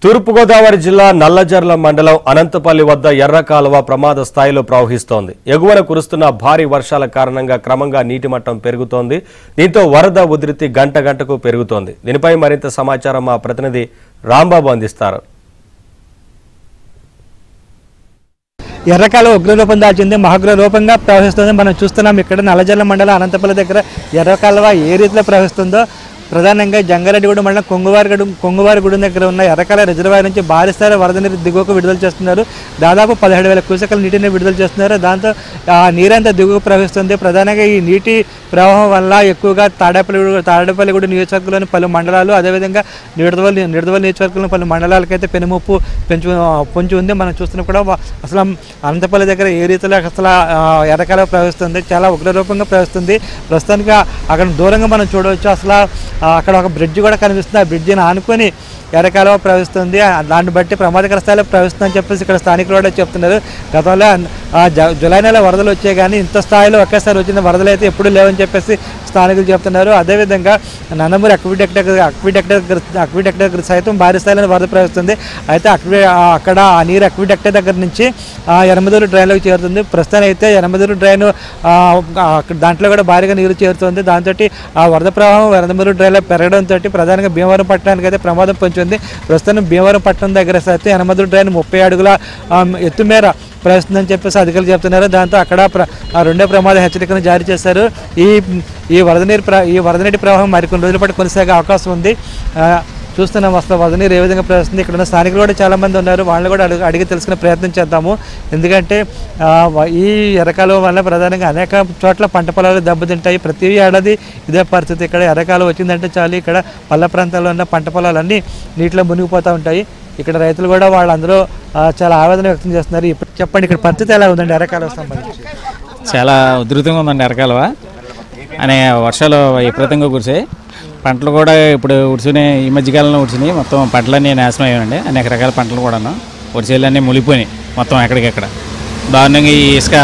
తూర్పుగోదావరి జిల్లా నల్లజర్ల మండలం అనంతపల్లి వద్ద ఎర్ర కాలువ ప్రమాద స్థాయిలో ప్రవహిస్తోంది ఎగువన కురుస్తున్న భారీ వర్షాల కారణంగా క్రమంగా నీటి మట్టం పెరుగుతోంది దీంతో వరద ఉధృతి గంట గంటకు పెరుగుతోంది దీనిపై మరింత సమాచారం మా ప్రతినిధి రాంబాబు అందిస్తారు ఎర్రకాలువ ఉగ్రరూపం దాల్చింది మహాగ్ర రూపంగా ప్రవహిస్తుంది మనం చూస్తున్నాం ఇక్కడ నల్లజల్ల మండలం అనంతపల్లి దగ్గర ఎర్రకాలువ ఏ రీతిలో ప్రవహిస్తుందో ప్రధానంగా జంగారెడ్డిగూడ మండలం కొంగువారిగూడ కొంగువారిగూడెం దగ్గర ఉన్న ఎర్రకాల రిజర్వాయర్ నుంచి భారీ స్థాయిలో వరద నీరు దిగువకు విడుదల చేస్తున్నారు దాదాపు పదిహేడు వేల క్యూసెకల నీటిని విడుదల చేస్తున్నారు దాంతో ఆ నీరంతా దిగువకు ప్రవహిస్తుంది ప్రధానంగా ఈ నీటి ప్రవాహం వల్ల ఎక్కువగా తాడేపల్లి తాడేపల్లిగూడ నియోజకవర్గంలోని పలు మండలాలు అదేవిధంగా నిడదవల్లి నిడదవల్లి నియోజకవర్గంలో పలు మండలాలకైతే పెనుముప్పు పెంచు పొంచి ఉంది మనం చూస్తున్న కూడా వా- అసలు అనంతపల్లి దగ్గర ఏ రీతిలో అసలు ఆ, ఎర్రకాల ప్రవహిస్తుంది చాలా ఉగ్రరూపంగా ప్రవహిస్తుంది ప్రస్తుతానికి ఆ- అక్కడ దూరంగా మనం చూడవచ్చు అసలు ఆ, అక్కడ ఒక బ్రిడ్జ్ కూడా కనిపిస్తుంది ఆ బ్రిడ్జిని ఆనుకొని ఎర్రకాలువ ప్రవహిస్తుంది ఆ, దాన్ని బట్టి ప్రమాదకర స్థాయిలో ప్రవహిస్తుందని చెప్పేసి ఇక్కడ స్థానికులు కూడా చెప్తున్నారు గతంలో ఆ, జ- జూలై నెల వరదలు వచ్చాయి కానీ ఇంత స్థాయిలో ఒకేసారి వచ్చిన వరదలు అయితే ఎప్పుడు లేవని చెప్పేసి స్థానికులు చెప్తున్నారు అదేవిధంగా నందమూరి అక్విడెక్ట్ అక్విడెక్ట్ అక్విడెక్ట్ దగ్గర సైతం భారీ స్థాయిలో వరద ప్రవహిస్తుంది అయితే అక్వి ఆ అక్కడ ఆ నీరు అక్విడెక్ట్ దగ్గర నుంచి ఆ ఎనమదూరు డ్రైన్లోకి చేరుతుంది ప్రస్తుతం అయితే ఎనమదూరు డ్రైన్ ఆ, ఆ, అక్కడ దాంట్లో కూడా భారీగా నీరు చేరుతుంది దాంతో ఆ వరద ప్రవాహం ఎనమదూరు డ్రైన్లో పెరగడంతో ప్రధానంగా భీమవరం పట్టణానికి అయితే ప్రమాదం పొంచింది ప్రస్తుతం భీమవరం పట్టణం దగ్గర అయితే ఎనమదూరు డ్రైన్ ముప్పై అడుగుల ఆ, ఎత్తు మేర ప్రవేశిస్తుందని చెప్పేసి అధికారులు చెప్తున్నారు దాంతో అక్కడ ప్ర- ఆ రెండో ప్రమాద హెచ్చరికను జారీ చేశారు ఈ ఈ వరద నీరు ప్ర ఈ వరద నీటి ప్రవాహం మరికొన్ని రోజుల పాటు కొనసాగే అవకాశం ఉంది ఆ, చూస్తున్నాం అసలు వరద నీరు ఏ విధంగా ప్రవేశిస్తుంది ఇక్కడ ఉన్న స్థానికులు కూడా చాలా మంది ఉన్నారు వాళ్ళని కూడా అడిగి అడిగి తెలుసుకునే ప్రయత్నం చేద్దాము ఎందుకంటే ఆ, వ- ఈ ఎర్రకాలువ వల్ల ప్రధానంగా అనేక చోట్ల పంట పొలాలు దెబ్బతింటాయి ప్రతి ఏడాది ఇదే పరిస్థితి ఇక్కడ ఎర్రకాలువ వచ్చిందంటే చాలు ఇక్కడ పల్ల ప్రాంతాల్లో ఉన్న పంట పొలాలన్నీ నీటిలో మునిగిపోతూ ఉంటాయి ఇక్కడ రైతులు కూడా వాళ్ళందరూ ఆ, చాలా ఆవేదన వ్యక్తం చేస్తున్నారు ఇప్పుడు చెప్పండి ఇక్కడ పరిస్థితి ఎలా ఉందండి ఎర్రకాలువ సంబంధించి చాలా ఉధృతంగా ఉందండి ఎరకాలువ అనే వర్షాలు విపరీతంగా కురిసాయి పంటలు కూడా ఇప్పుడు ఉడిచినాయి ఈ మధ్యకాలంలో ఉడిచినాయి మొత్తం పంటలన్నీ నాశనం అయ్యాయండి అనేక రకాల పంటలు కూడాను వరిసేలన్నీ మునిగిపోయినాయి మొత్తం ఎక్కడికెక్కడ దారుణంగా ఈ ఇసుక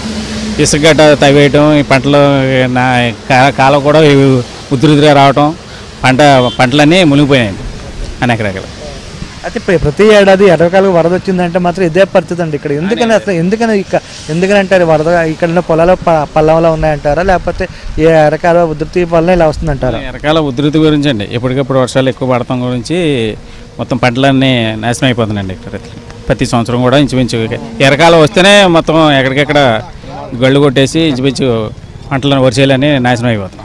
ఇసుక గట్ట తవ్వేయటం ఈ పంటలు నా కా- కాలం కూడా ఉధృతిగా రావటం పంట పంటలన్నీ మునిగిపోయాయండి అనేక రకాలు అయితే ప్ర- ప్రతి ఏడాది ఎర్రకాలువ వరద వచ్చిందంటే మాత్రం ఇదే పరిస్థితి అండి ఇక్కడ ఎందుకని అసలు ఎందుకని ఇక ఎందుకని అంటారు వరద ఇక్కడ ఉన్న పొలాలు ప- పల్లంలో ఉన్నాయంటారా లేకపోతే ఏ ఎర్రకాలువ ఉధృతి వల్ల ఇలా వస్తుందంటారా ఎరకాల ఉధృతి గురించి అండి ఎప్పటికప్పుడు వర్షాలు ఎక్కువ పడటం గురించి మొత్తం పంటలన్నీ నాశనం అయిపోతున్నాయండి ఇక్కడ ప్రతి సంవత్సరం కూడా ఇంచుమించు ఎరకాలం వస్తేనే మొత్తం ఎక్కడికెక్కడ గళ్ళు కొట్టేసి ఇంచుమించు పంటలను వర్షాలన్నీ నాశనం అయిపోతాయి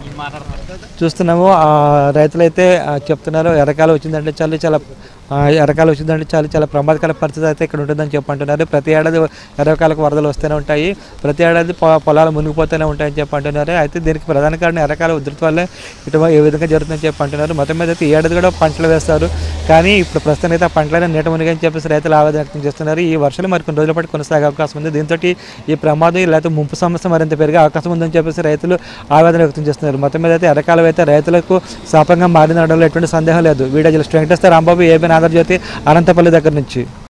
చూస్తున్నాము ఆ రైతులైతే ఆ, చెప్తున్నారు ఎర్రకాలం వచ్చిందంటే చాలు చాలా ఆ, ఎర్రకాలం వచ్చిందంటే చాలు చాలా ప్రమాదకర పరిస్థితి అయితే ఇక్కడ ఉంటుందని చెప్పంటున్నారు ప్రతి ఏడాది ఎర్రకాలకు వరదలు వస్తూనే ఉంటాయి ప్రతి ఏడాది పొ- పొలాలు మునిగిపోతూనే ఉంటాయని చెప్పంటున్నారు అయితే దీనికి ప్రధాన కారణం ఎర్రకాల ఉధృతి వల్లే ఇటు ఏ విధంగా జరుగుతుందని చెప్పంటున్నారు మొత్తం మీద అయితే ఈ ఏడాది కూడా పంటలు వేస్తారు కానీ ఇప్పుడు ప్రస్తుతం అయితే ఆ పంటలైనా నీట మునిగని చెప్పేసి రైతులు ఆవేదన వ్యక్తం చేస్తున్నారు ఈ వర్షాలు మరి కొన్ని రోజుల పాటు కొనసాగే అవకాశం ఉంది దీంతో ఈ ప్రమాదం లేకపోతే ముంపు సమస్య మరింత పెరిగే అవకాశం ఉందని చెప్పేసి రైతులు ఆవేదన వ్యక్తం చేస్తున్నారు మొత్తం మీద అయితే ఎర్రకాలం అయితే రైతులకు శాపంగా మారినడంలో ఎటువంటి సందేహం లేదు video just Venkateswara Rambabu AB Andhrajyothy Anantapalli దగ్గర నుంచి